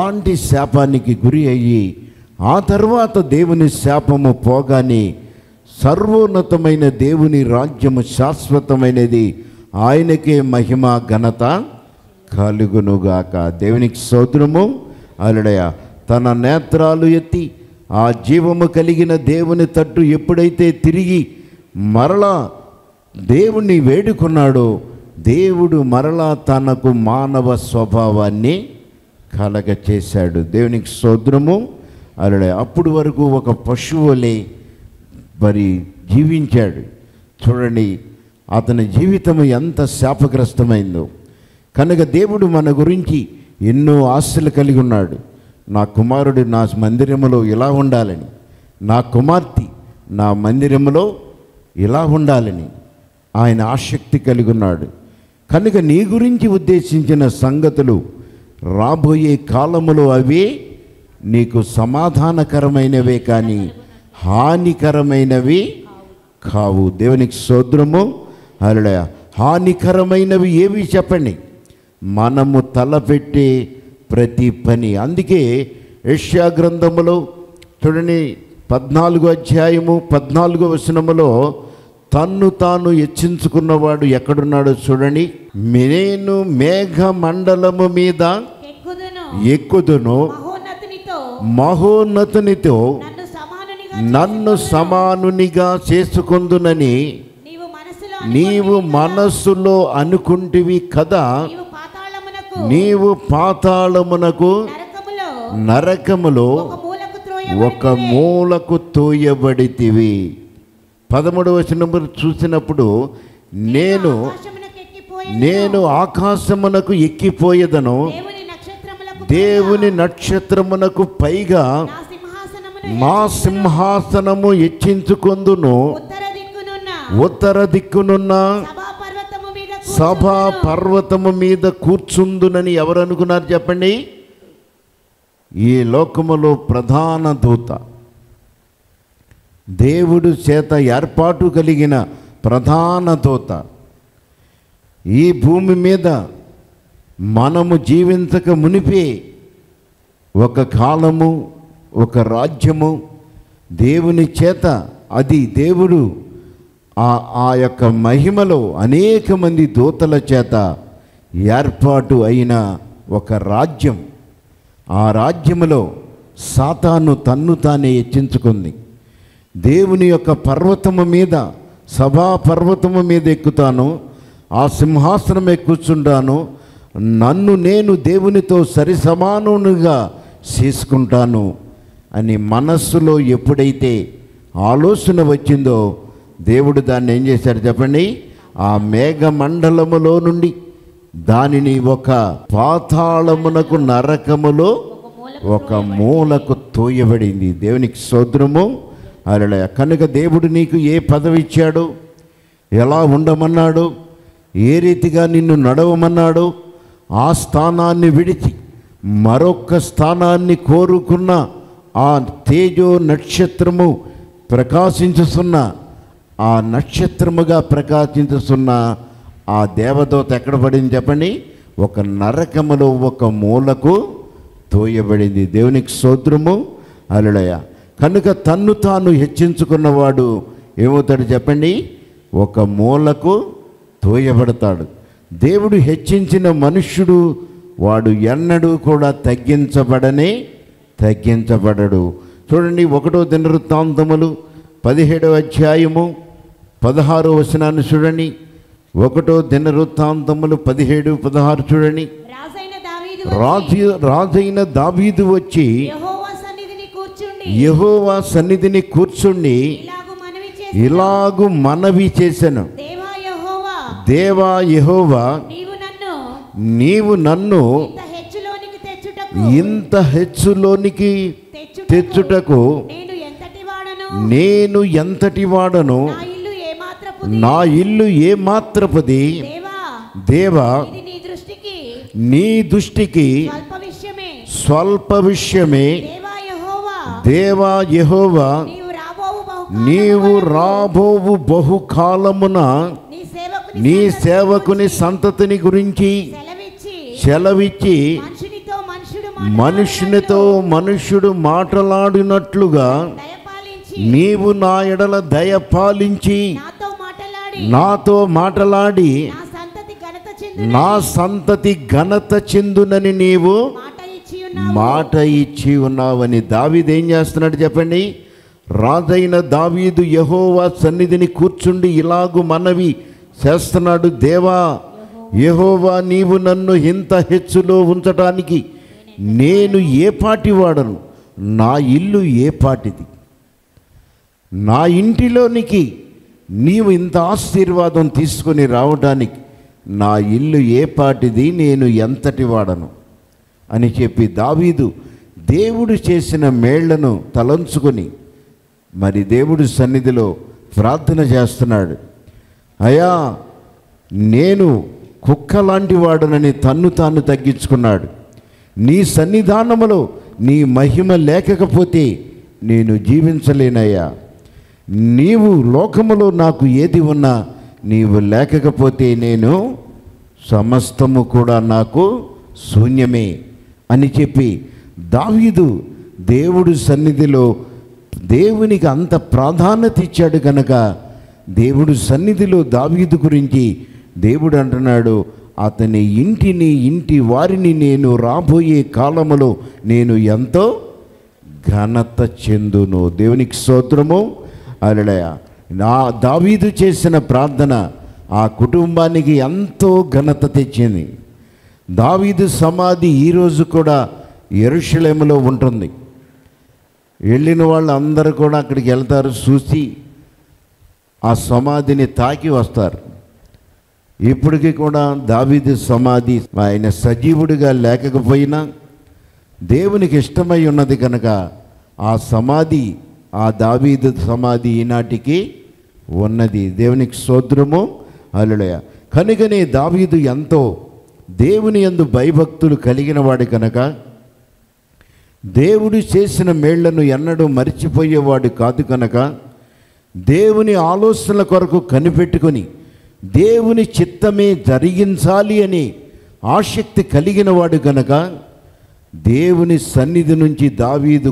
అలాంటి శాపానికి గురి అయ్యి ఆ తర్వాత దేవుని శాపము పోగానే సర్వోన్నతమైన దేవుని రాజ్యము శాశ్వతమైనది ఆయనకే మహిమ ఘనత కలుగునుగాక దేవునికి స్తోత్రము అలడయ తన నేత్రాలు ఎత్తి ఆ జీవము కలిగిన దేవుని తట్టు ఎప్పుడైతే తిరిగి మరలా దేవుణ్ణి వేడుకున్నాడో దేవుడు మరలా తనకు మానవ స్వభావాన్ని కలగ చేశాడు దేవునికి స్తోత్రము అలడే అప్పుడు వరకు ఒక పశువులే మరి జీవించాడు చూడండి అతని జీవితం ఎంత శాపగ్రస్తమైందో కనుక దేవుడు మన గురించి ఎన్నో ఆశలు కలిగి ఉన్నాడు నా కుమారుడు నా మందిరములో ఇలా ఉండాలని నా కుమార్తె నా మందిరములో ఇలా ఉండాలని ఆయన ఆసక్తి కలిగి ఉన్నాడు కనుక నీ గురించి ఉద్దేశించిన సంగతులు రాబోయే కాలములో అవే నీకు సమాధానకరమైనవే కానీ హానికరమైనవి కావు దేవునికి సోద్రము అలడ హానికరమైనవి ఏవి చెప్పండి మనము తలపెట్టే ప్రతి పని అందుకే యష్యా గ్రంథములో చూడండి పద్నాలుగో అధ్యాయము పద్నాలుగో వచనములో తన్ను తాను హెచ్చించుకున్నవాడు ఎక్కడున్నాడో చూడండి నేను మేఘ మండలము మీద ఎక్కుదును ఎక్కుదును మహోన్నతునితో మహోన్నతునితో నన్ను సమానునిగా నన్ను సమానునిగా చేసుకుందునని నీవు మనసులో నీవు మనస్సులో అనుకుంటివి కదా నీవు పాతాళమునకు నీవు పాతాళమునకు నరకములో నరకములో ఒక మూలకు త్రోయ ఒక మూలకు తోయబడితివి పదమూడవ వచనము చూసినప్పుడు నేను ఆకాశమునకెక్కిపోయి నేను ఆకాశమునకు ఎక్కిపోయేదను దేవుని నక్షత్రములకు దేవుని నక్షత్రమునకు పైగా నా సింహాసనమును మా సింహాసనము హెచ్చించుకొందును ఉత్తర దిక్కునున్న ఉత్తర దిక్కునున్న సభా పర్వతము మీద సభా కూర్చుందును. పర్వతము మీద కూర్చుందునని ఎవరు అనుకున్నారు చెప్పండి ఈ లోకములో ప్రధాన దూత దేవుడు చేత ఏర్పాటు కలిగిన ప్రధాన దూత ఈ భూమి మీద మనము జీవించక మునిపే ఒక కాలము ఒక రాజ్యము దేవుని చేత అది దేవుడు ఆ ఆ యొక్క మహిమలో అనేక మంది దూతల చేత ఏర్పాటు అయిన ఒక రాజ్యం ఆ రాజ్యములో సాతాను తన్ను తానే హెచ్చించుకుంది దేవుని యొక్క పర్వతము మీద సభా పర్వతము మీద ఎక్కుతాను ఆ సింహాసనం కూర్చుంటాను నన్ను నేను దేవునితో సరి సమానునిగా చేసుకుంటాను అని మనస్సులో ఎప్పుడైతే ఆలోచన వచ్చిందో దేవుడు దాన్ని ఏం చేశాడు చెప్పండి ఆ మేఘమండలములో నుండి దానిని ఒక పాతాళమునకు నరకములో ఒక మూలకు తోయబడింది దేవునికి సోదరము అలా కనుక దేవుడు నీకు ఏ పదవి ఇచ్చాడు ఎలా ఉండమన్నాడు ఏ రీతిగా నిన్ను నడవమన్నాడు ఆ స్థానాన్ని విడిచి మరొక స్థానాన్ని కోరుకున్న ఆ తేజో నక్షత్రము ప్రకాశించుతున్న ఆ నక్షత్రముగా ప్రకాశించుతున్న ఆ దేవదూత ఎక్కడ పడింది చెప్పండి ఒక నరకములో ఒక మూలకు తోయబడింది దేవునికి సోద్రము అలడయ కనుక తన్ను తాను హెచ్చించుకున్నవాడు ఏమవుతాడు చెప్పండి ఒక మూలకు తోయబడతాడు దేవుడు హెచ్చించిన మనుష్యుడు వాడు ఎన్నడూ కూడా తగ్గించబడనే తగ్గించబడడు చూడండి ఒకటో దినవృత్తాంతములు పదిహేడవ అధ్యాయము పదహారో వచనాన్ని చూడండి ఒకటో దినవృత్తాంతములు పదిహేడు పదహారు చూడండి రాజైన దావీదు రాజు రాజైన దావీదు వచ్చి యెహోవా సన్నిధిని కూర్చుండి యెహోవా సన్నిధిని కూర్చుండి ఇలాగు మనవి చేసి ఇలాగు మనవి చేశాను దేవా యెహోవా దేవా యెహోవా నీవు నన్ను నీవు నన్ను ఇంత హెచ్చులోనికి తెచ్చుటకు ఇంత హెచ్చులోనికి తెచ్చుటకు తెచ్చుటకు నేను ఎంతటి వాడను నేను ఎంతటి వాడను నా ఇల్లు ఏమాత్రపు నా ఇల్లు ఏ మాత్రపది దేవా దేవా ఇది నీ దృష్టికి నీ దృష్టికి స్వల్ప విషయమే స్వల్ప విషయమే దేవా యెహోవా దేవా యెహోవా నీవు రాబోవు బహు నీవు రాబోవు బహుకాలమున నీ సేవకుని నీ సంతతిని సేవకుని గూర్చి సంతతిని గురించి సెలవిచ్చి సెలవిచ్చి మనుషునితో మనుషుడు మనుషునితో మనుష్యుడు మాటలాడినట్లుగా దయపాలించి నీవు నా ఎడల దయ పాలించి నాతో మాటలాడి నాతో మాటలాడి నా సంతతి ఘనత చెందు నా సంతతి ఘనత చెందునని నీవు మాట ఇచ్చి ఉన్నావు మాట ఇచ్చి ఉన్నావని దావీదు ఏం చేస్తున్నాడు చెప్పండి రాజైన దావీదు యహోవా సన్నిధిని కూర్చుండి ఇలాగు మనవి చేస్తున్నాడు దేవా యహోవా నీవు నన్ను ఇంత హెచ్చులో ఉంచటానికి నేను ఏ పాటి వాడను నా ఇల్లు ఏ పాటిది నా ఇంటిలోనికి నీవు ఇంత ఆశీర్వాదం తీసుకొని రావడానికి నా ఇల్లు ఏ పాటిది నేను ఎంతటి వాడను అని చెప్పి దావీదు దేవుడు చేసిన మేళ్లను తలంచుకొని మరి దేవుడి సన్నిధిలో ప్రార్థన చేస్తున్నాడు అయా నేను కుక్క లాంటి వాడనని తన్ను తాను తగ్గించుకున్నాడు నీ సన్నిధానములో నీ మహిమ లేకపోతే నేను జీవించలేనయ్యా నీవు లోకములో నాకు ఏది ఉన్నా నీవు లేకపోతే నేను సమస్తము కూడా నాకు శూన్యమే అని చెప్పి దావీదు దేవుడు సన్నిధిలో దేవునికి అంత ప్రాధాన్యత ఇచ్చాడు కనుక దేవుడు సన్నిధిలో దావీదు గురించి దేవుడు అంటున్నాడు అతని ఇంటిని ఇంటి వారిని నేను రాబోయే కాలములో నేను ఎంతో ఘనత చెందును దేవునికి స్తోత్రము అలడయ నా దావీదు చేసిన ప్రార్థన ఆ కుటుంబానికి ఎంతో ఘనత తెచ్చింది దావీదు సమాధి ఈరోజు కూడా ఎరుషలేములో ఉంటుంది వెళ్ళిన వాళ్ళు అందరూ కూడా అక్కడికి వెళ్తారు చూసి ఆ సమాధిని తాకి వస్తారు ఇప్పటికీ కూడా దావీదు సమాధి ఆయన సజీవుడిగా లేకపోయినా దేవునికి ఇష్టమై ఉన్నది కనుక ఆ సమాధి ఆ దావీదు సమాధి ఈనాటికి ఉన్నది దేవునికి సోద్రము అల్లుడయ కనుకనే దావీదు ఎంతో దేవుని యందు భయభక్తులు కలిగిన వాడు కనుక దేవుడు చేసిన మేళ్లను ఎన్నడూ మర్చిపోయేవాడు కాదు కనుక దేవుని ఆలోచనల కొరకు కనిపెట్టుకొని దేవుని చిత్తమే జరిగించాలి అని ఆసక్తి కలిగిన వాడు కనుక దేవుని సన్నిధి నుంచి దావీదు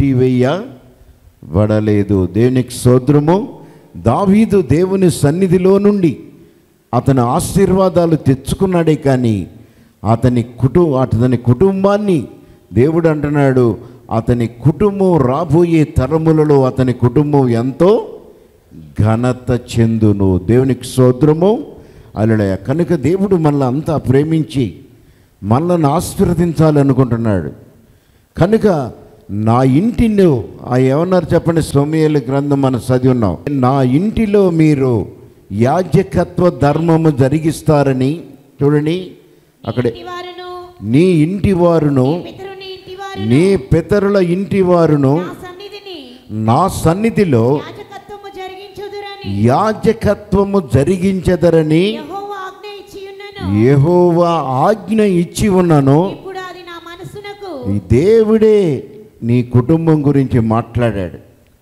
కొట్టివేయబడలేదు దేవునికి సోదరము దావీదు దేవుని సన్నిధిలో నుండి అతని ఆశీర్వాదాలు తెచ్చుకున్నాడే కానీ అతని కుటు అతని కుటుంబాన్ని దేవుడు అంటున్నాడు అతని కుటుంబం రాబోయే తరములలో అతని కుటుంబం ఎంతో ఘనత చెందును దేవునికి సోద్రము అలడయ కనుక దేవుడు మనల్ని అంతా ప్రేమించి మనల్ని ఆశీర్వదించాలనుకుంటున్నాడు కనుక నా ఇంటిని ఆ ఏమన్నారు చెప్పండి సోమేల గ్రంథం మనం చదివి ఉన్నాం నా ఇంటిలో మీరు యాజకత్వ ధర్మము జరిగిస్తారని చూడండి అక్కడే ఇంటి వారును నీ ఇంటి వారును పితరుని ఇంటి వారు నీ పితరుల ఇంటి వారును నా సన్నిధిని నా సన్నిధిలో యాజకత్వము జరిగించుదురని యాజకత్వము జరిగించదరని యెహోవా ఆజ్ఞ ఇచ్చి ఉన్నను యెహోవా ఆజ్ఞ ఇచ్చి ఉన్నాను ఇప్పుడు అది నా మనసునకు ఈ దేవుడే నీ కుటుంబం గురించి మాట్లాడాడు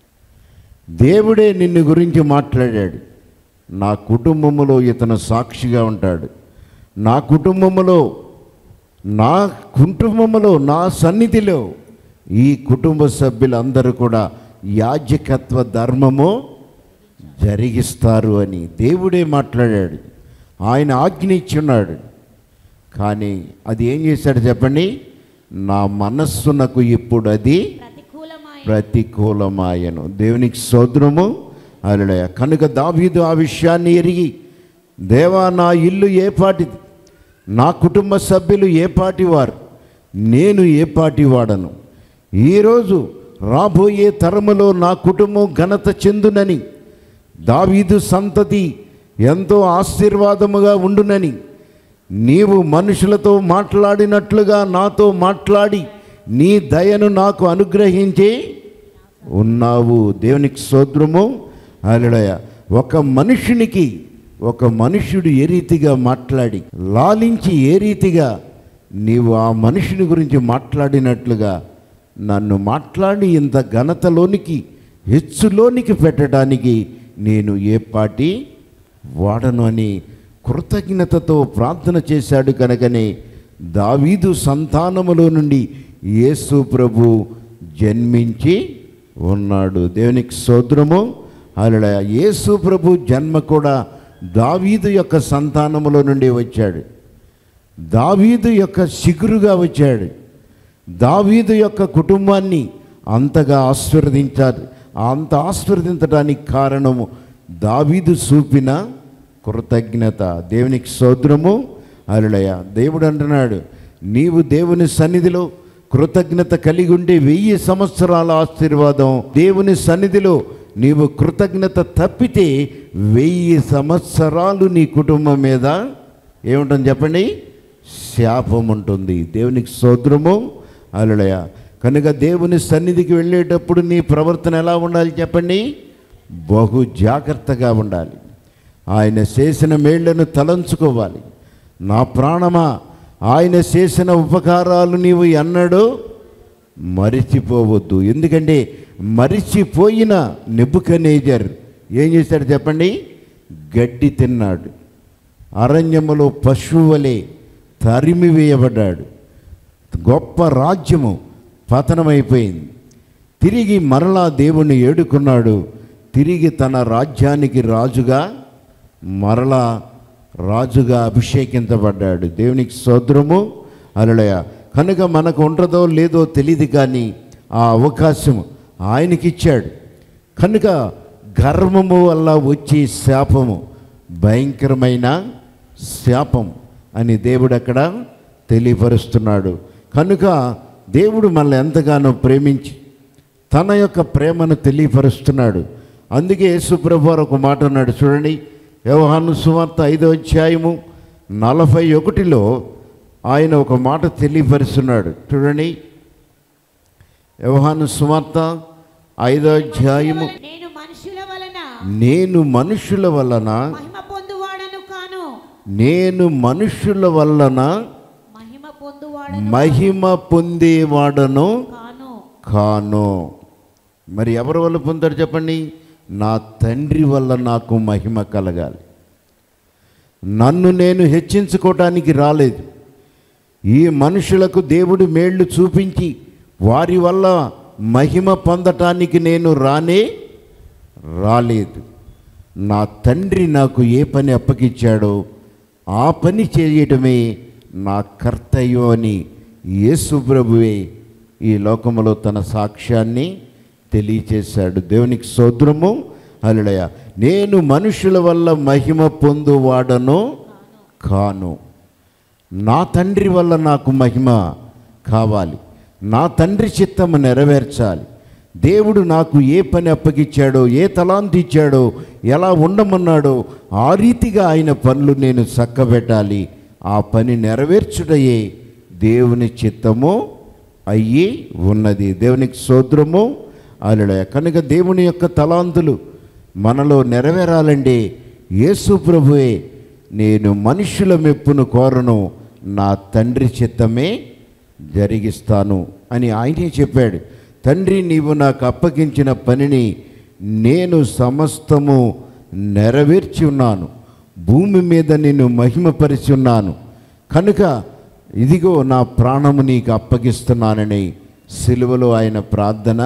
దేవుడే నిన్ను గురించి మాట్లాడాడు నా కుటుంబములో ఇతను సాక్షిగా ఉంటాడు నా కుటుంబములో నా కుటుంబములో నా సన్నిధిలో ఈ కుటుంబ సభ్యులందరూ కూడా యాజకత్వ ధర్మము జరిగిస్తారు అని దేవుడే మాట్లాడాడు ఆయన ఆజ్ఞ ఇచ్చున్నాడు కానీ అది ఏం చేశాడు చెప్పండి నా మనస్సునకు ఇప్పుడు అది ప్రతికూలమైన ప్రతికూలమాయను దేవునికి సోదరము అలడయ కనుక దావీదు ఆ విషయాన్ని ఎరిగి దేవా నా ఇల్లు ఏ పాటిది నా కుటుంబ సభ్యులు ఏ పాటి వారు నేను ఏ పాటి వాడను ఈరోజు రాబోయే తరములో నా కుటుంబం ఘనత చెందునని దావీదు సంతతి ఎంతో ఆశీర్వాదముగా ఉండునని నీవు మనుషులతో మాట్లాడినట్లుగా నాతో మాట్లాడి నీ దయను నాకు అనుగ్రహించి ఉన్నావు దేవునికి సోద్రము అలడయ ఒక మనుషునికి ఒక మనుష్యుడు ఏ రీతిగా మాట్లాడి లాలించి ఏ రీతిగా నీవు ఆ మనుషుని గురించి మాట్లాడినట్లుగా నన్ను మాట్లాడి ఇంత ఘనతలోనికి హెచ్చులోనికి పెట్టడానికి నేను ఏ పాటి వాడను అని కృతజ్ఞతతో ప్రార్థన చేశాడు కనుకనే దావీదు సంతానములో నుండి యేసు ప్రభు జన్మించి ఉన్నాడు దేవునికి సోదరము అలా యేసు ప్రభు జన్మ కూడా దావీదు యొక్క సంతానములో నుండి వచ్చాడు దావీదు యొక్క శిగురుగా వచ్చాడు దావీదు యొక్క కుటుంబాన్ని అంతగా ఆశీర్వదించారు అంత ఆశీర్వదించడానికి కారణము దావీదు చూపిన కృతజ్ఞత దేవునికి సోదరము అలడయ దేవుడు అంటున్నాడు నీవు దేవుని సన్నిధిలో కృతజ్ఞత కలిగి ఉండి వెయ్యి సంవత్సరాల ఆశీర్వాదం దేవుని సన్నిధిలో నీవు కృతజ్ఞత తప్పితే వెయ్యి సంవత్సరాలు నీ కుటుంబం మీద ఏముంటుంది చెప్పండి శాపం ఉంటుంది దేవునికి సోదరము అలడయ కనుక దేవుని సన్నిధికి వెళ్ళేటప్పుడు నీ ప్రవర్తన ఎలా ఉండాలి చెప్పండి బహు జాగ్రత్తగా ఉండాలి ఆయన చేసిన మేళ్లను తలంచుకోవాలి నా ప్రాణమా ఆయన చేసిన ఉపకారాలు నీవు ఎన్నడూ మరిచిపోవద్దు ఎందుకంటే మరిచిపోయిన నెబుకనేజర్ ఏం చేశాడు చెప్పండి గడ్డి తిన్నాడు అరణ్యములో పశువులే తరిమి వేయబడ్డాడు గొప్ప రాజ్యము పతనమైపోయింది తిరిగి మరలా దేవుణ్ణి ఏడుకున్నాడు తిరిగి తన రాజ్యానికి రాజుగా మరలా రాజుగా అభిషేకించబడ్డాడు దేవునికి సోదరము అలడయ కనుక మనకు ఉండదో లేదో తెలియదు కానీ ఆ అవకాశం ఆయనకిచ్చాడు కనుక గర్వము వల్ల వచ్చే శాపము భయంకరమైన శాపం అని దేవుడు అక్కడ తెలియపరుస్తున్నాడు కనుక దేవుడు మనల్ని ఎంతగానో ప్రేమించి తన యొక్క ప్రేమను తెలియపరుస్తున్నాడు అందుకే యేసుప్రభు వారు ఒక మాట అన్నాడు చూడండి వ్యవహాను సువార్త ఐదో అధ్యాయము నలభై ఒకటిలో ఆయన ఒక మాట తెలియపరుస్తున్నాడు చూడండి వ్యవహాను సువార్త ఐదో అధ్యాయము నేను మనుషుల వలన నేను మనుషుల వలన మహిమ పొందువాడను కాను నేను మనుషుల వలన మహిమ పొందువాడను మహిమ పొందేవాడను కాను కాను మరి ఎవరి వల్ల పొందాడు చెప్పండి నా తండ్రి వల్ల నాకు మహిమ కలగాలి నన్ను నేను హెచ్చించుకోవటానికి రాలేదు ఈ మనుషులకు దేవుడు మేళ్లు చూపించి వారి వల్ల మహిమ పొందటానికి నేను రానే రాలేదు నా తండ్రి నాకు ఏ పని అప్పగించాడో ఆ పని చేయటమే నా కర్తవ్యం అని యేసు ప్రభువే ఈ లోకములో తన సాక్ష్యాన్ని తెలియచేశాడు దేవునికి సోద్రము అలడయ నేను మనుషుల వల్ల మహిమ పొందువాడను కాను నా తండ్రి వల్ల నాకు మహిమ కావాలి నా తండ్రి చిత్తము నెరవేర్చాలి దేవుడు నాకు ఏ పని అప్పగించాడో ఏ తలాంతి ఇచ్చాడో ఎలా ఉండమన్నాడో ఆ రీతిగా ఆయన పనులు నేను చక్కబెట్టాలి ఆ పని నెరవేర్చుటయే దేవుని చిత్తము అయ్యి ఉన్నది దేవునికి సోద్రము అలడయ కనుక దేవుని యొక్క తలాంతులు మనలో నెరవేరాలంటే యేసు ప్రభువే నేను మనుషుల మెప్పును కోరను నా తండ్రి చిత్తమే జరిగిస్తాను అని ఆయనే చెప్పాడు తండ్రి నీవు నాకు అప్పగించిన పనిని నేను సమస్తము నెరవేర్చి ఉన్నాను భూమి మీద నిన్ను మహిమపరిచి ఉన్నాను కనుక ఇదిగో నా ప్రాణము నీకు అప్పగిస్తున్నానని సిలువలో ఆయన ప్రార్థన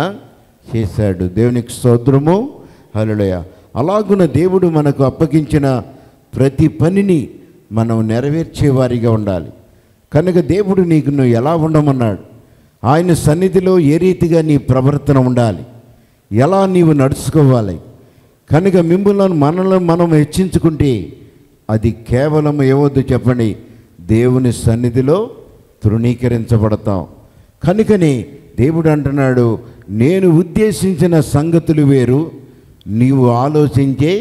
చేశాడు దేవునికి స్తోత్రము హల్లెలూయా అలాగున దేవుడు మనకు అప్పగించిన ప్రతి పనిని మనం నెరవేర్చేవారిగా ఉండాలి కనుక దేవుడు నీకు నువ్వు ఎలా ఉండమన్నాడు ఆయన సన్నిధిలో ఏ రీతిగా నీ ప్రవర్తన ఉండాలి ఎలా నీవు నడుచుకోవాలి కనుక మిమ్మల్ని మనల్ని మనం హెచ్చించుకుంటే అది కేవలం ఏవద్దు చెప్పండి దేవుని సన్నిధిలో తృణీకరించబడతాం కనుకనే దేవుడు అంటున్నాడు నేను ఉద్దేశించిన సంగతులు వేరు నీవు ఆలోచించే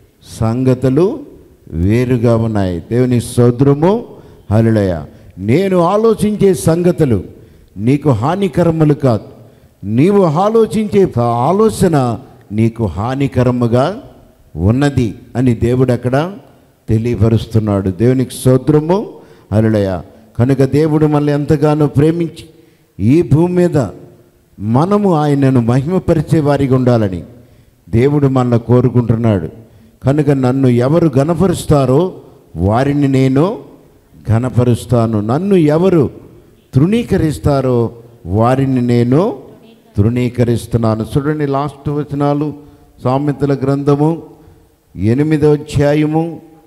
సంగతులు వేరుగా ఉన్నాయి దేవుని సోదరము హలులయ నేను ఆలోచించే సంగతులు నీకు హానికరములు కాదు నీవు ఆలోచించే ఆలోచన నీకు హానికరముగా ఉన్నది అని దేవుడు అక్కడ తెలియపరుస్తున్నాడు దేవునికి సోద్రము హలులయ కనుక దేవుడు మనల్ని ఎంతగానో ప్రేమించి ఈ భూమి మీద మనము ఆయనను మహిమపరిచే వారిగా ఉండాలని దేవుడు మనల్ని కోరుకుంటున్నాడు కనుక నన్ను ఎవరు గనపరుస్తారో వారిని నేను ఘనపరుస్తాను నన్ను ఎవరు తృణీకరిస్తారో వారిని నేను తృణీకరిస్తున్నాను చూడండి లాస్ట్ వచనాలు సామెతల గ్రంథము ఎనిమిదో అధ్యాయము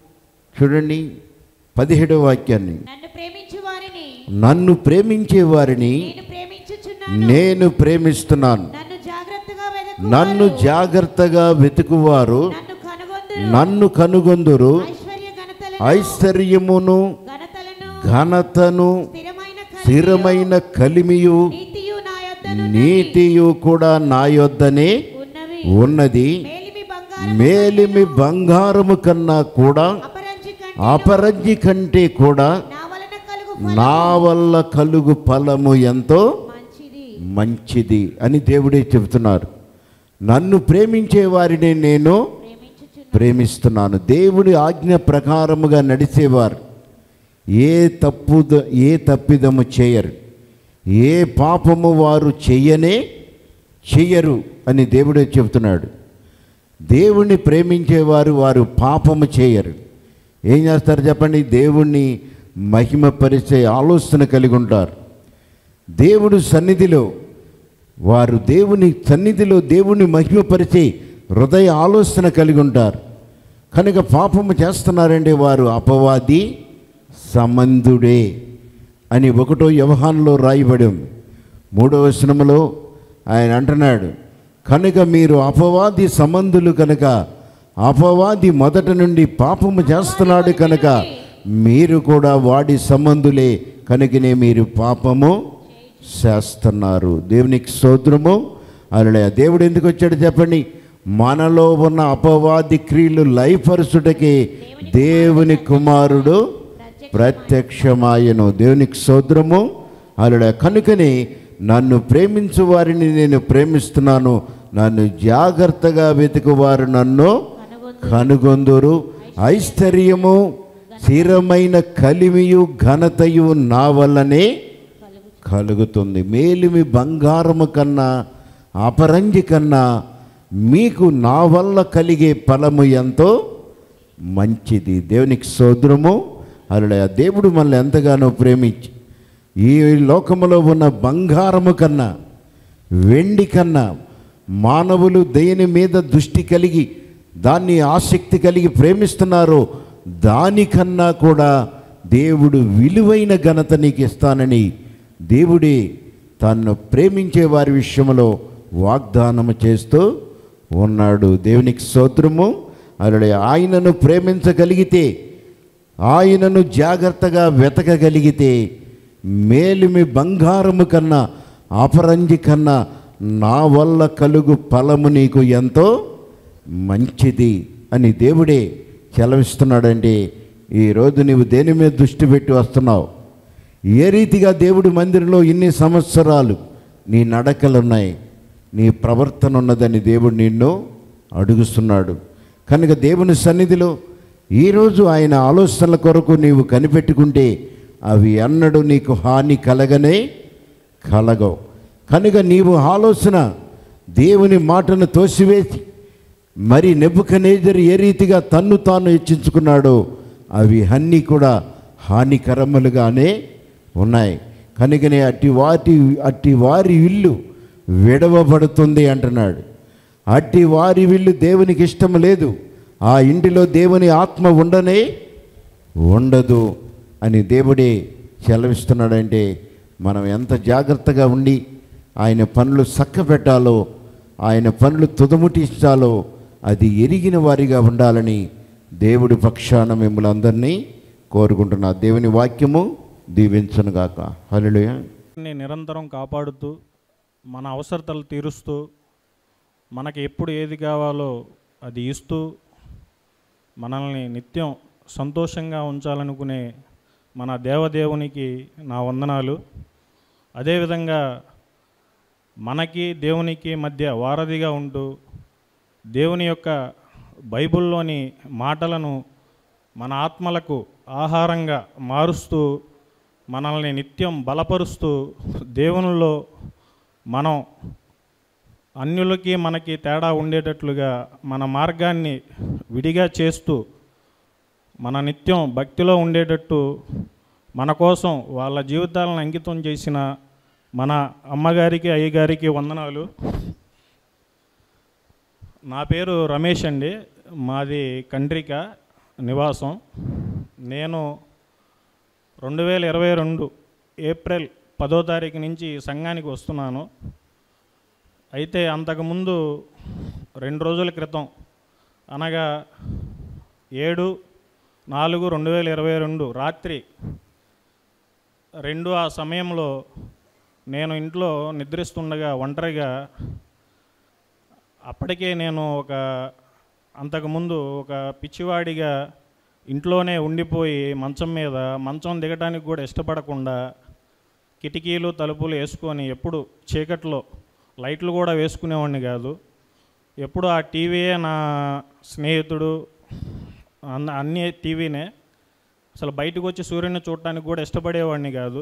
చూడండి పదిహేడవ వాక్యాన్ని నన్ను ప్రేమించు వారిని నన్ను ప్రేమించే వారిని నేను ప్రేమించుచున్నాను నేను ప్రేమిస్తున్నాను నన్ను జాగ్రత్తగా వెదకు నన్ను జాగ్రత్తగా వెతుకువారు నన్ను కనుగొందురు నన్ను కనుగొందురు ఐశ్వర్య ఘనతలను ఐశ్వర్యమును ఘనతలను ఘనతను స్థిరమైన కలిమియు, స్థిరమైన కలిమియు నీతియు నా యొద్దను నీతియు కూడా నా యొద్దనే ఉన్నవి ఉన్నది మేలిమి బంగారం మేలిమి బంగారము కన్నా కూడా అపరంజి కంటే అపరంజి కంటే కూడా నా వలన కలుగు నా వల్ల కలుగు ఫలము ఎంతో మంచిది మంచిది అని దేవుడే చెబుతున్నారు నన్ను ప్రేమించే వారిని నేను ప్రేమించుచున్నాను ప్రేమిస్తున్నాను దేవుడి ఆజ్ఞ ప్రకారముగా నడిచేవారు ఏ తప్పు ఏ తప్పిదము చేయరు ఏ పాపము వారు చెయ్యనే చెయ్యరు అని దేవుడే చెబుతున్నాడు దేవుణ్ణి ప్రేమించేవారు వారు పాపము చేయరు ఏం చేస్తారు చెప్పండి దేవుణ్ణి మహిమపరిచే ఆలోచన కలిగి ఉంటారు దేవుడు సన్నిధిలో వారు దేవుని సన్నిధిలో దేవుని మహిమపరిచే హృదయ ఆలోచన కలిగి ఉంటారు కనుక పాపము చేస్తున్నారంటే వారు అపవాది సమంధుడే అని ఒకటో వ్యవహారంలో రాయబడి ఉంది మూడవ వచనములో ఆయన అంటున్నాడు కనుక మీరు అపవాది సంబంధులు కనుక అపవాది మొదట నుండి పాపము చేస్తున్నాడు కనుక మీరు కూడా వాడి సంబంధులే కనుకనే మీరు పాపము చేస్తున్నారు దేవునికి స్తోత్రము అలా దేవుడు ఎందుకు వచ్చాడు చెప్పండి మనలో ఉన్న అపవాది క్రియలు లైఫర్సుటకే దేవుని కుమారుడు ప్రత్యక్షమాయను దేవునికి సోదరము అలా కనుకనే నన్ను ప్రేమించు వారిని నేను ప్రేమిస్తున్నాను నన్ను జాగ్రత్తగా వెతుకువారు నన్ను కనుగొందురు ఐశ్వర్యము స్థిరమైన కలిమియు ఘనతయు నా వల్లనే కలుగుతుంది మేలిమి బంగారము కన్నా అపరంజి కన్నా మీకు నా వల్ల కలిగే ఫలము ఎంతో మంచిది దేవునికి సోదరము అలా దేవుడు మనల్ని ఎంతగానో ప్రేమించి ఈ లోకములో ఉన్న బంగారము కన్నా వెండి కన్నా మానవులు దేని మీద దృష్టి కలిగి దాన్ని ఆసక్తి కలిగి ప్రేమిస్తున్నారో దానికన్నా కూడా దేవుడు విలువైన ఘనత నీకు ఇస్తానని దేవుడే తన్ను ప్రేమించే వారి విషయంలో వాగ్దానము చేస్తూ ఉన్నాడు దేవునికి స్తోత్రము అలా ఆయనను ప్రేమించగలిగితే ఆయనను జాగ్రత్తగా వెతకగలిగితే మేలిమి బంగారము కన్నా అపరంజి కన్నా నా వల్ల కలుగు ఫలము నీకు ఎంతో మంచిది అని దేవుడే సెలవిస్తున్నాడంటే ఈరోజు నీవు దేని మీద దృష్టి పెట్టి వస్తున్నావు ఏ రీతిగా దేవుడి మందిరంలో ఇన్ని సంవత్సరాలు నీ నడకలున్నాయి నీ ప్రవర్తన ఉన్నదని దేవుడు నిన్ను అడుగుస్తున్నాడు కనుక దేవుని సన్నిధిలో ఈరోజు ఆయన ఆలోచనల కొరకు నీవు కనిపెట్టుకుంటే అవి అన్నడు నీకు హాని కలగనే కలగవు కనుక నీవు ఆలోచన దేవుని మాటను తోసివేసి మరి నెబ్బుకనేజరు ఏ రీతిగా తన్ను తాను హెచ్చించుకున్నాడో అవి అన్నీ కూడా హానికరములుగానే ఉన్నాయి కనుకనే అట్టి వాటి అట్టి వారి ఇల్లు విడవబడుతుంది అంటున్నాడు అట్టి వారి విల్లు దేవునికి ఇష్టం లేదు ఆ ఇంటిలో దేవుని ఆత్మ ఉండనే ఉండదు అని దేవుడే సెలవిస్తున్నాడంటే మనం ఎంత జాగ్రత్తగా ఉండి ఆయన పనులు చక్కబెట్టాలో ఆయన పనులు తుదముటించాలో అది ఎరిగిన వారిగా ఉండాలని దేవుడి పక్షాన మిమ్మల్ని అందరినీ కోరుకుంటున్నా దేవుని వాక్యము దీవించనుగాక హల్లెలూయా ని నిరంతరం కాపాడుతూ మన అవసరతలు తీరుస్తూ మనకి ఎప్పుడు ఏది కావాలో అది ఇస్తూ మనల్ని నిత్యం సంతోషంగా ఉంచాలనుకునే మన దేవదేవునికి నా వందనాలు అదేవిధంగా మనకి దేవునికి మధ్య వారధిగా ఉంటూ దేవుని యొక్క బైబిల్లోని మాటలను మన ఆత్మలకు ఆహారంగా మారుస్తూ మనల్ని నిత్యం బలపరుస్తూ దేవునిలో మనం అన్యులకి మనకి తేడా ఉండేటట్లుగా మన మార్గాన్ని విడిగా చేస్తూ మన నిత్యం భక్తిలో ఉండేటట్టు మన కోసం వాళ్ళ జీవితాలను అంకితం చేసిన మన అమ్మగారికి అయ్యగారికి వందనాలు నా పేరు రమేష్ అండి మాది కండ్రిక నివాసం నేను రెండు వేల ఇరవై రెండు ఏప్రిల్ పదో తారీఖు నుంచి సంఘానికి వస్తున్నాను అయితే అంతకుముందు రెండు రోజుల క్రితం అనగా ఏడు నాలుగు రెండు వేల ఇరవై రెండు రాత్రి రెండు ఆ సమయంలో నేను ఇంట్లో నిద్రిస్తుండగా ఒంటరిగా అప్పటికే నేను ఒక అంతకుముందు ఒక పిచ్చివాడిగా ఇంట్లోనే ఉండిపోయి మంచం మీద మంచం దిగటానికి కూడా ఇష్టపడకుండా కిటికీలు తలుపులు వేసుకొని ఎప్పుడు చీకట్లో లైట్లు కూడా వేసుకునేవాడిని కాదు ఎప్పుడు ఆ టీవీయే నా స్నేహితుడు అన్న అన్ని టీవీనే అసలు బయటకు వచ్చి సూర్యుని చూడటానికి కూడా ఇష్టపడేవాడిని కాదు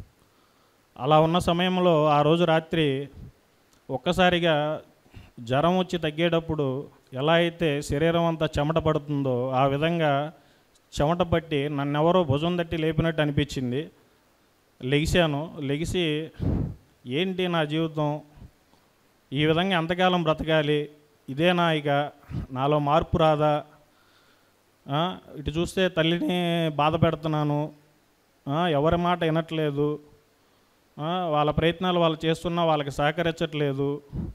అలా ఉన్న సమయంలో ఆ రోజు రాత్రి ఒక్కసారిగా జ్వరం వచ్చి తగ్గేటప్పుడు ఎలా అయితే శరీరం అంతా చెమట పడుతుందో ఆ విధంగా చెమట పట్టి నన్నెవరో భుజం తట్టి లేపినట్టు అనిపించింది లెగిశాను లెగిసి ఏంటి నా జీవితం ఈ విధంగా ఎంతకాలం బ్రతకాలి ఇదేనా ఇక నాలో మార్పు రాదా ఆ, ఇటు చూస్తే తల్లిని బాధ పెడుతున్నాను ఆ, ఎవరి మాట వినట్లేదు ఆ, వాళ్ళ ప్రయత్నాలు వాళ్ళు చేస్తున్నా వాళ్ళకి సహకరించట్లేదు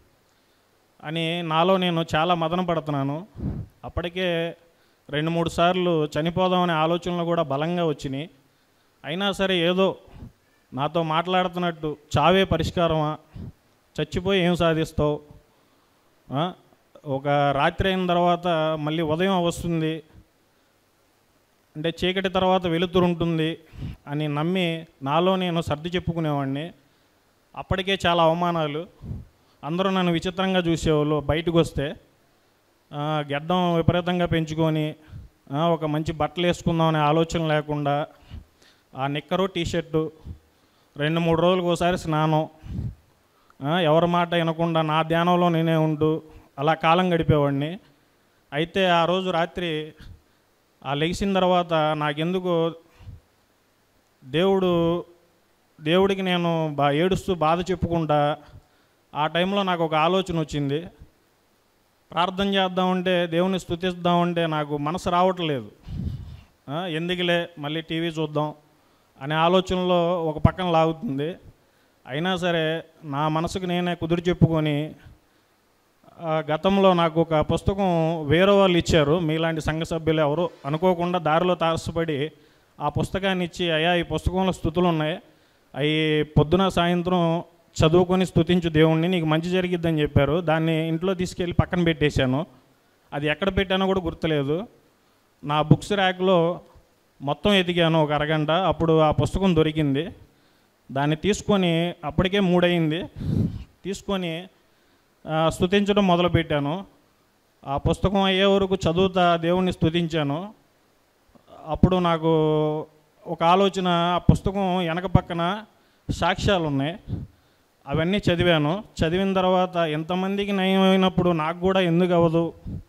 అని నాలో నేను చాలా మదన పడుతున్నాను అప్పటికే రెండు మూడు సార్లు చనిపోదామనే ఆలోచనలు కూడా బలంగా వచ్చినాయి అయినా సరే ఏదో నాతో మాట్లాడుతున్నట్టు చావే పరిష్కారమా చచ్చిపోయి ఏం సాధిస్తావు ఆ? ఒక రాత్రి అయిన తర్వాత మళ్ళీ ఉదయం వస్తుంది అంటే చీకటి తర్వాత వెలుతురు ఉంటుంది అని నమ్మి నాలో నేను సర్ది చెప్పుకునేవాడిని అప్పటికే చాలా అవమానాలు అందరూ నన్ను విచిత్రంగా చూసేవాళ్ళు బయటకు వస్తే ఆ, గెడ్డం విపరీతంగా పెంచుకొని ఆ, ఒక మంచి బట్టలు వేసుకుందాం అనే ఆలోచన లేకుండా ఆ నిక్కరు టీషర్టు రెండు మూడు రోజులకు ఒకసారి స్నానం ఆ, ఎవరి మాట వినకుండా నా ధ్యానంలో నేనే ఉంటూ అలా కాలం గడిపేవాడిని అయితే ఆ రోజు రాత్రి ఆ లెగిసిన తర్వాత నాకెందుకు దేవుడు దేవుడికి నేను బా ఏడుస్తూ బాధ చెప్పుకుంటా ఆ టైంలో నాకు ఒక ఆలోచన వచ్చింది ప్రార్థన చేద్దామంటే దేవుని స్థుతిద్దామంటే నాకు మనసు రావట్లేదు ఆ, ఎందుకులే మళ్ళీ టీవీ చూద్దాం అనే ఆలోచనలో ఒక పక్కన లాగుతుంది అయినా సరే నా మనసుకు నేనే కుదురు చెప్పుకొని ఆ, గతంలో నాకు ఒక పుస్తకం వేరే వాళ్ళు ఇచ్చారు మీలాంటి సంఘ సభ్యులు ఎవరు అనుకోకుండా దారిలో తారసపడి ఆ పుస్తకాన్ని ఇచ్చి అయ్యా ఈ పుస్తకంలో స్థుతులు ఉన్నాయి అవి పొద్దున సాయంత్రం చదువుకొని స్థుతించు దేవుణ్ణి నీకు మంచి జరిగిద్దని చెప్పారు దాన్ని ఇంట్లో తీసుకెళ్ళి పక్కన పెట్టేశాను అది ఎక్కడ పెట్టానో కూడా గుర్తులేదు నా బుక్స్ ర్యాక్లో మొత్తం ఎదిగాను ఒక అరగంట అప్పుడు ఆ పుస్తకం దొరికింది దాన్ని తీసుకొని అప్పటికే మూడయింది తీసుకొని ఆ, స్తుతించడం మొదలుపెట్టాను ఆ పుస్తకం అయ్యే వరకు చదువుతా దేవుణ్ణి స్తుతించాను అప్పుడు నాకు ఒక ఆలోచన ఆ పుస్తకం వెనక పక్కన సాక్ష్యాలు ఉన్నాయి అవన్నీ చదివాను చదివిన తర్వాత ఎంతమందికి నయం అయినప్పుడు నాకు కూడా ఎందుకు అవ్వదు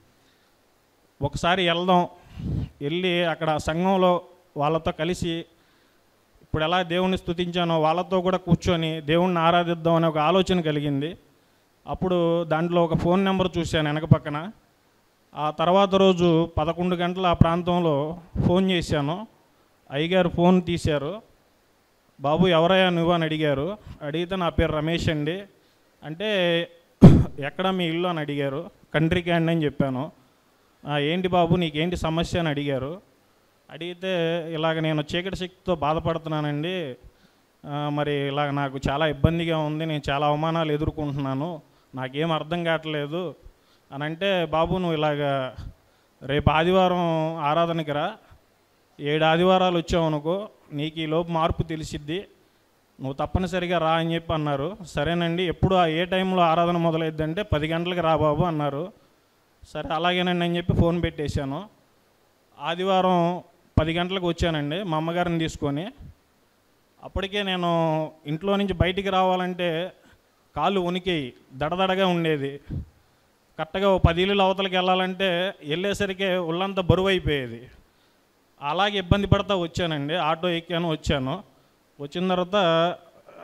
ఒకసారి వెళ్దాం వెళ్ళి అక్కడ సంఘంలో వాళ్ళతో కలిసి ఇప్పుడు ఎలా దేవుణ్ణి స్తుతించానో వాళ్ళతో కూడా కూర్చొని దేవుణ్ణి ఆరాధిద్దాం అనే ఒక ఆలోచన కలిగింది అప్పుడు దాంట్లో ఒక ఫోన్ నెంబర్ చూశాను వెనక పక్కన ఆ తర్వాత రోజు పదకొండు గంటల ఆ ప్రాంతంలో ఫోన్ చేశాను అయ్యగారు ఫోన్ తీశారు బాబు ఎవరయ్యా నువ్వు అని అడిగారు అడిగితే నా పేరు రమేష్ అండి అంటే ఎక్కడ మీ ఇల్లు అని అడిగారు కంట్రీ క్యాండ్ అని చెప్పాను "ఆ, ఏంటి బాబు నీకేంటి సమస్య అని అడిగారు అడిగితే ఇలాగ నేను చీకటి శక్తితో బాధపడుతున్నానండి ఆ, మరి ఇలాగ నాకు చాలా ఇబ్బందిగా ఉంది నేను చాలా అవమానాలు ఎదుర్కొంటున్నాను నాకేం అర్థం కావట్లేదు అని అంటే బాబు నువ్వు ఇలాగ రేపు ఆదివారం ఆరాధనకి రా ఏడు ఆదివారాలు వచ్చావు అనుకో నీకు ఈ లోపు మార్పు తెలిసిద్ది నువ్వు తప్పనిసరిగా రా అని చెప్పి అన్నారు సరేనండి ఎప్పుడు ఆ ఏ టైంలో ఆరాధన మొదలైద్దంటే పది గంటలకు రా బాబు అన్నారు సరే అలాగేనండి అని చెప్పి ఫోన్ పెట్టేశాను ఆదివారం పది గంటలకు వచ్చానండి మా అమ్మగారిని తీసుకొని అప్పటికే నేను ఇంట్లో నుంచి బయటికి రావాలంటే కాళ్ళు వణికేయి దడదడగా ఉండేది కరెక్ట్గా ఓ పది ఇల్లులు అవతలకి వెళ్ళాలంటే వెళ్ళేసరికి ఒళ్ళంతా బరువు అయిపోయేది అలాగే ఇబ్బంది పడతా వచ్చానండి ఆటో ఎక్కాను వచ్చాను వచ్చిన తర్వాత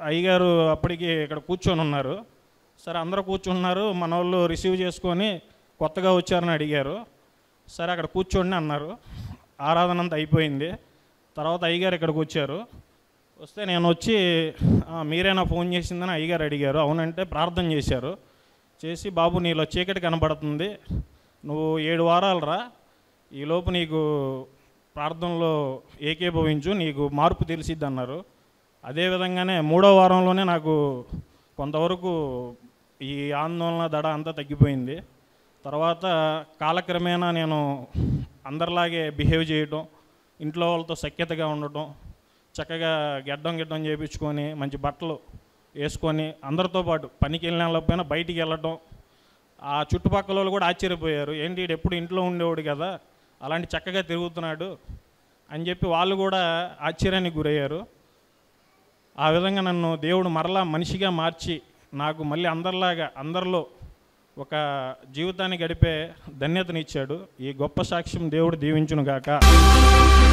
అయ్యగారు అప్పటికి ఇక్కడ కూర్చొని ఉన్నారు సరే అందరూ కూర్చున్నారు మన వాళ్ళు రిసీవ్ చేసుకొని కొత్తగా వచ్చారని అడిగారు సరే అక్కడ కూర్చోండి అన్నారు ఆరాధన అంతా అయిపోయింది తర్వాత అయ్యగారు ఇక్కడికి వచ్చారు వస్తే నేను వచ్చి "ఆ, మీరేనా ఫోన్ చేసిందని అయ్యగారు అడిగారు అవునంటే ప్రార్థన చేశారు చేసి బాబు నీలో చీకటి కనబడుతుంది నువ్వు ఏడు వారాలు రా ఈలోపు నీకు ప్రార్థనలో ఏకీభవించు నీకు మార్పు తెలిసిద్ది అన్నారు అదే విధంగానే మూడో వారంలోనే నాకు కొంతవరకు ఈ ఆందోళన దడ అంతా తగ్గిపోయింది తర్వాత కాలక్రమేణా నేను అందరిలాగే బిహేవ్ చేయటం ఇంట్లో వాళ్ళతో సఖ్యతగా ఉండటం చక్కగా గెడ్డం గిడ్డం చేయించుకొని మంచి బట్టలు వేసుకొని అందరితో పాటు పనికి వెళ్ళిన వాళ్ళపైన బయటికి వెళ్ళటం ఆ చుట్టుపక్కల వాళ్ళు కూడా ఆశ్చర్యపోయారు ఏంటి ఈడు ఎప్పుడు ఇంట్లో ఉండేవాడు కదా అలాంటి చక్కగా తిరుగుతున్నాడు అని చెప్పి వాళ్ళు కూడా ఆశ్చర్యానికి గురయ్యారు ఆ విధంగా నన్ను దేవుడు మరలా మనిషిగా మార్చి నాకు మళ్ళీ అందరిలాగా అందరిలో ఒక జీవితాన్ని గడిపే ధన్యతనిచ్చాడు ఈ గొప్ప సాక్ష్యం దేవుడు దీవించును గాక